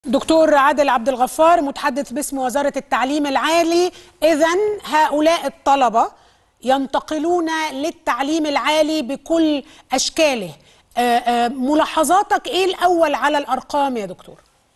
دكتور عادل عبد الغفار متحدث باسم وزارة التعليم العالي إذا هؤلاء الطلبة ينتقلون للتعليم العالي بكل أشكاله آه، آه، ملاحظاتك إيه الأول على الأرقام يا دكتور؟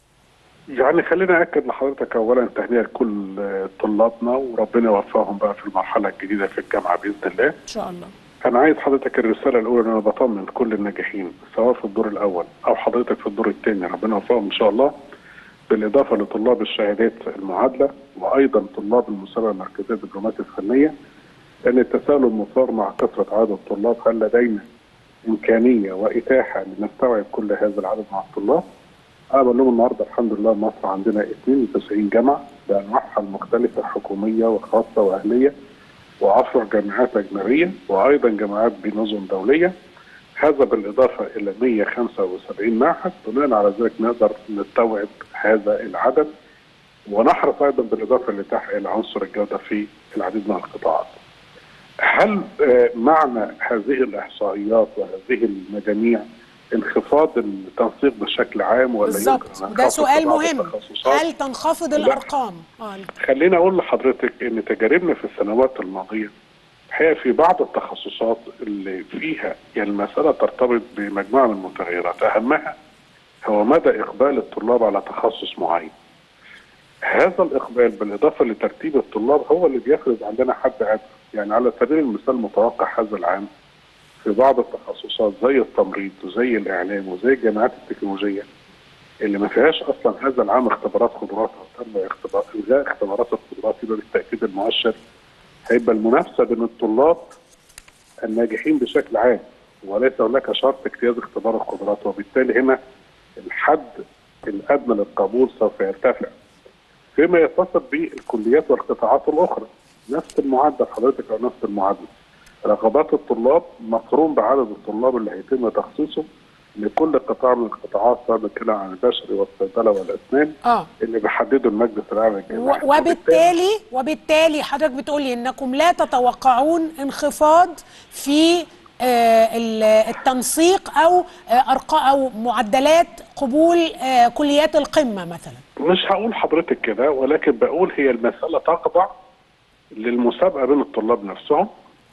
يعني خلينا اكد لحضرتك اولا تهنئه لكل طلابنا وربنا يوفقهم بقى في المرحله الجديده في الجامعه باذن الله. إن شاء الله انا عايز حضرتك الرساله الاولى ان انا بطمن كل الناجحين سواء في الدور الاول او حضرتك في الدور الثاني ربنا يوفقهم ان شاء الله بالاضافه لطلاب الشهادات المعادله وايضا طلاب المسابقه المركزيه للدبلومات الفنيه ان التساؤل المثار مع كثره عدد الطلاب هل لدينا امكانيه واتاحه لنستوعب كل هذا العدد مع الطلاب؟ انا بقول لهم النهارده الحمد لله مصر عندنا 92 جامعه بانواعها المختلفه حكوميه وخاصه واهليه وعشر جامعات اجنبيه وايضا جامعات بنظم دوليه هذا بالاضافه الى 175 معهد بناء على ذلك نقدر نستوعب هذا العدد ونحرص ايضا بالاضافه لتحقيق الى عنصر الجوده في العديد من القطاعات. هل آه، معنى هذه الاحصائيات وهذه المجاميع انخفاض التنسيق بشكل عام ولا بالظبط يمكن أن وده نخفض سؤال بعض مهم التخصصات؟ هل تنخفض لا. الأرقام؟ آه. خليني اقول لحضرتك ان تجاربنا في السنوات الماضيه الحقيقه في بعض التخصصات اللي فيها يعني المساله ترتبط بمجموعه من المتغيرات اهمها هو مدى اقبال الطلاب على تخصص معين. هذا الاقبال بالاضافه لترتيب الطلاب هو اللي بيفرض عندنا حد ادنى، يعني على سبيل المثال متوقع هذا العام في بعض التخصصات زي التمريض وزي الاعلام وزي الجامعات التكنولوجيه اللي ما فيهاش اصلا هذا العام اختبارات قدرات او تم اختبار الغاء اختبارات القدرات يبقى بالتاكيد المؤشر هيبقى المنافسه بين الطلاب الناجحين بشكل عام وليس هناك شرط اجتياز اختبار القدرات وبالتالي هنا الحد الادنى للقبول سوف يرتفع فيما يتصل بالكليات والقطاعات الاخرى نفس المعدل حضرتك او نفس المعادله رغبات الطلاب مقرون بعدد الطلاب اللي هيتم تخصيصه لكل قطاع من القطاعات سواء بنتكلم عن البشري والصيدله والاسنان آه. اللي بيحدده المجلس الاعلى و- للجامعات وبالتالي وبالتالي حضرتك بتقولي انكم لا تتوقعون انخفاض في آه، ال- التنسيق او آه، ارقام او معدلات قبول آه، كليات القمه مثلا مش هقول حضرتك كده ولكن بقول هي المسألة تخضع للمسابقة بين الطلاب نفسهم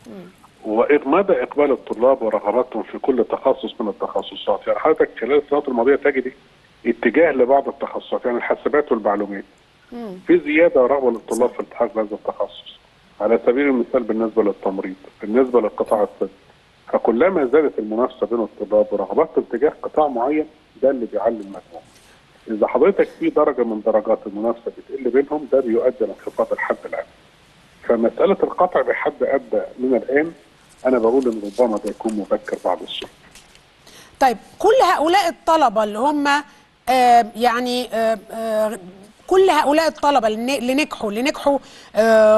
ومدى إقبال الطلاب ورغباتهم في كل تخصص من التخصصات يعني حضرتك خلال السنوات الماضية تجدي اتجاه لبعض التخصصات يعني الحاسبات والمعلومات في زيادة ورغبة للطلاب في التحاق بهذا التخصص على سبيل المثال بالنسبة للتمريض بالنسبة للقطاع الطبي فكلما زادت المنافسة بين الطلاب ورغباتهم تجاه قطاع معين ده اللي بيعلي المجموع اذا حضرتك في درجه من درجات المنافسه بتقل بينهم ده بيؤدي لانخفاض الحد الادنى. فمساله القطع بحد ادنى من الان انا بقول ان ربما ده يكون مبكر بعض الشيء. طيب كل هؤلاء الطلبه اللي هم آه، يعني آه، آه، كل هؤلاء الطلبه اللي ن- اللي نجحوا اللي نجحوا آه،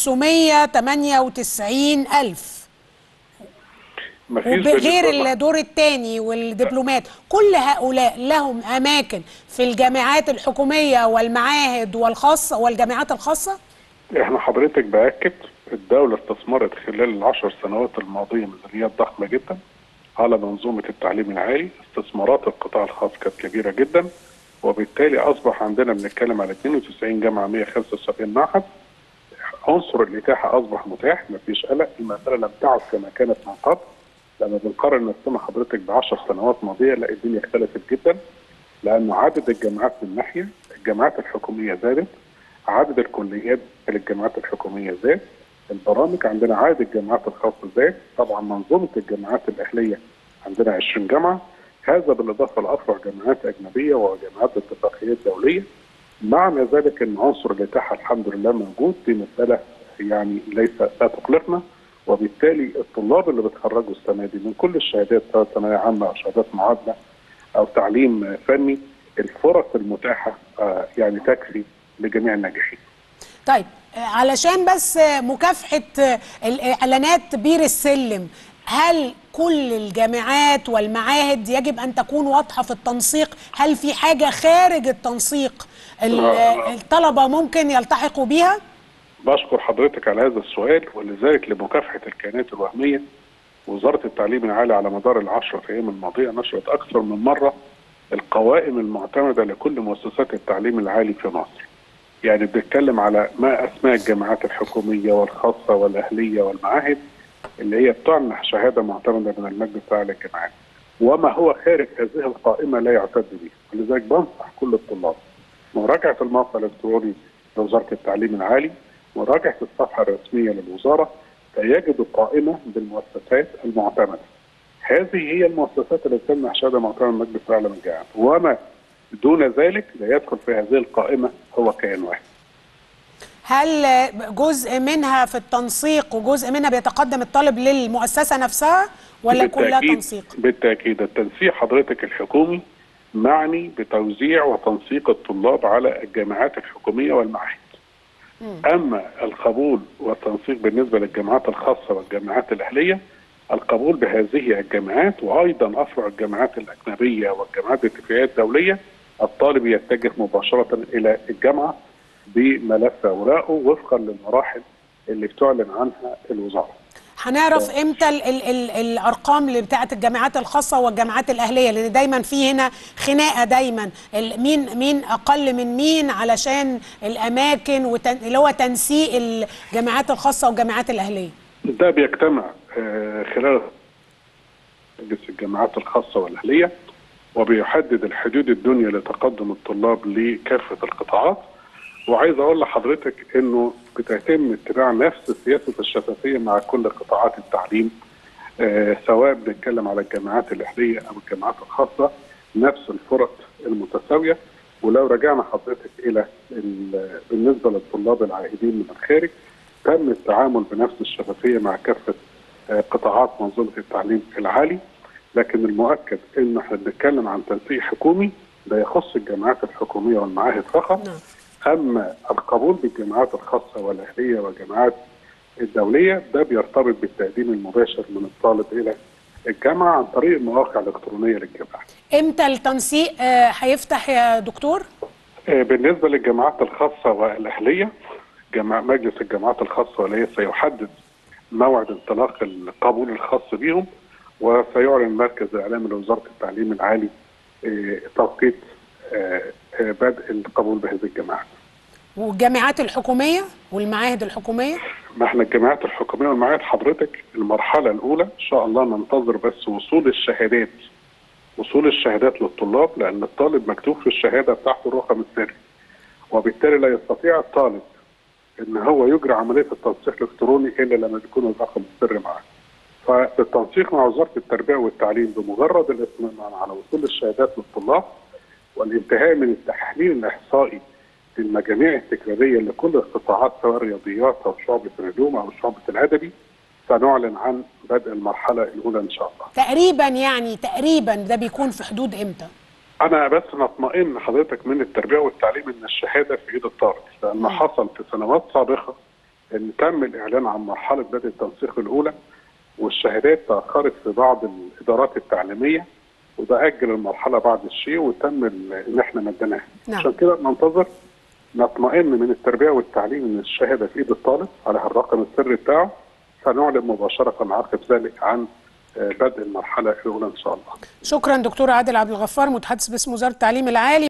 598 ألف مفيش وغير بالنسبة- الدور الثاني والدبلومات كل هؤلاء لهم أماكن في الجامعات الحكومية والمعاهد والخاصة والجامعات الخاصة احنا حضرتك باكد الدوله استثمرت خلال العشر سنوات الماضيه ميزانيات ضخمه جدا على منظومه التعليم العالي، استثمارات القطاع الخاص كانت كبيره جدا وبالتالي اصبح عندنا بنتكلم على 92 جامعه 175 معهد عنصر الاتاحه اصبح متاح مفيش قلق المساله لم تعد كما كانت من قبل لما بنقارن نفسنا حضرتك ب 10 سنوات ماضيه لا الدنيا اختلفت جدا لان عدد الجامعات من ناحيه الجامعات الحكوميه زادت عدد الكليات للجامعات الحكوميه زاد البرامج عندنا عدد الجامعات الخاصه زاد طبعا منظومه الجامعات الاهليه عندنا 20 جامعه هذا بالاضافه لافرع جامعات اجنبيه وجامعات اتفاقيات دوليه معنى ذلك ان عنصر الاتاحه الحمد لله موجود دي مساله يعني ليس لا تقلقنا وبالتالي الطلاب اللي بتخرجوا السنه دي من كل الشهادات سواء ثانويه عامه او شهادات معادله او تعليم آه، فني الفرص المتاحه آه، يعني تكفي لجميع الناجحين. طيب آه، علشان بس آه، مكافحة آه، الإعلانات بير السلم هل كل الجامعات والمعاهد يجب أن تكون واضحة في التنسيق هل في حاجة خارج التنسيق ال- آه، الطلبة ممكن يلتحقوا بيها بشكر حضرتك على هذا السؤال ولذلك لمكافحه الكيانات الوهميه وزاره التعليم العالي على مدار العشرة ايام الماضيه نشرت اكثر من مره القوائم المعتمده لكل مؤسسات التعليم العالي في مصر. يعني بنتكلم على ما اسماء الجامعات الحكوميه والخاصه والاهليه والمعاهد اللي هي بتعنح شهاده معتمده من المجلس الاعلى للجامعات. وما هو خارج هذه القائمه لا يعتد به، ولذلك بنصح كل الطلاب مراجعه الموقع الالكتروني لوزاره التعليم العالي مراجعه الصفحه الرسميه للوزاره فيجدوا قائمه بالمؤسسات المعتمده. هذه هي المؤسسات التي تمنح شهاده معتمده من المجلس الاعلى للجامعات، وما دون ذلك لا يدخل في هذه القائمه هو كيان واحد. هل جزء منها في التنسيق وجزء منها بيتقدم الطالب للمؤسسه نفسها ولا كلها بالتأكيد- تنسيق؟ بالتاكيد التنسيق حضرتك الحكومي معني بتوزيع وتنسيق الطلاب على الجامعات الحكوميه والمعاهد. اما القبول والتنسيق بالنسبه للجامعات الخاصه والجامعات الاهليه القبول بهذه الجامعات وايضا افرع الجامعات الاجنبيه والجامعات الاتفاقيات الدوليه الطالب يتجه مباشره الى الجامعه بملف اوراقه وفقا للمراحل اللي بتعلن عنها الوزاره. هنعرف امتى ال ال ال الارقام اللي بتاعت الجامعات الخاصه والجامعات الاهليه لان دايما في هنا خناقه دايما ال- مين مين اقل من مين علشان الاماكن وتن اللي هو تنسيق الجامعات الخاصه والجامعات الاهليه ده بيجتمع آه، خلال مجلس الجامعات الخاصة والأهلية وبيحدد الحدود الدنيا لتقدم الطلاب لكافة القطاعات وعايز أقول لحضرتك إنه بتتم اتباع نفس سياسة الشفافية مع كل قطاعات التعليم آه، سواء بنتكلم على الجامعات الأهلية أو الجامعات الخاصة نفس الفرص المتساوية ولو رجعنا حضرتك إلى ال- بالنسبة للطلاب العائدين من الخارج تم التعامل بنفس الشفافية مع كافة آه، قطاعات منظومة التعليم العالي لكن المؤكد ان احنا بنتكلم عن تنسيق حكومي ده يخص الجامعات الحكومية والمعاهد فقط نعم. اما القبول بالجامعات الخاصة والاهلية والجامعات الدولية ده بيرتبط بالتقديم المباشر من الطالب الى الجامعة عن طريق المواقع الالكترونية للجامعة امتى التنسيق آه، هيفتح يا دكتور آه، بالنسبة للجامعات الخاصة والأهلية جماعة مجلس الجامعات الخاصة والأهلية سيحدد موعد انطلاق القبول الخاص بهم وسيعلن مركز الإعلام لوزارة التعليم العالي آه، توقيت آه، آه، بدء القبول بهذه الجامعات. والجامعات الحكوميه والمعاهد الحكوميه ما احنا الجامعات الحكومية والمعاهد حضرتك المرحلة الأولى إن شاء الله ننتظر بس وصول الشهادات وصول الشهادات للطلاب لأن الطالب مكتوب في الشهادة بتاعته الرقم السري وبالتالي لا يستطيع الطالب ان هو يجري عمليه التنسيق الالكتروني الا لما يكون الرقم السري معاه. فالتنسيق مع وزاره التربيه والتعليم بمجرد الاطمئنان على وصول الشهادات للطلاب والانتهاء من التحليل الاحصائي للمجاميع التكراريه لكل القطاعات سواء الرياضيات او شعبه العلوم او شعبه الادبي سنعلن عن بدء المرحله الاولى ان شاء الله. تقريبا يعني تقريبا ده بيكون في حدود امتى انا بس نطمئن حضرتك من التربيه والتعليم ان الشهاده في ايد الطالب لان حصل في سنوات سابقه ان تم الاعلان عن مرحله بدء التنسيق الاولى والشهادات تاخرت في بعض الادارات التعليميه وده اجل المرحله بعد الشيء وتم ال- ان احنا مديناها نعم. عشان كده ننتظر نطمئن من التربيه والتعليم ان الشهاده في ايد الطالب على الرقم السري بتاعه سنعلن مباشره عقب ذلك عن آه، بدء المرحله الاولى ان شاء الله شكرا دكتور عادل عبد الغفار متحدث باسم وزاره التعليم العالي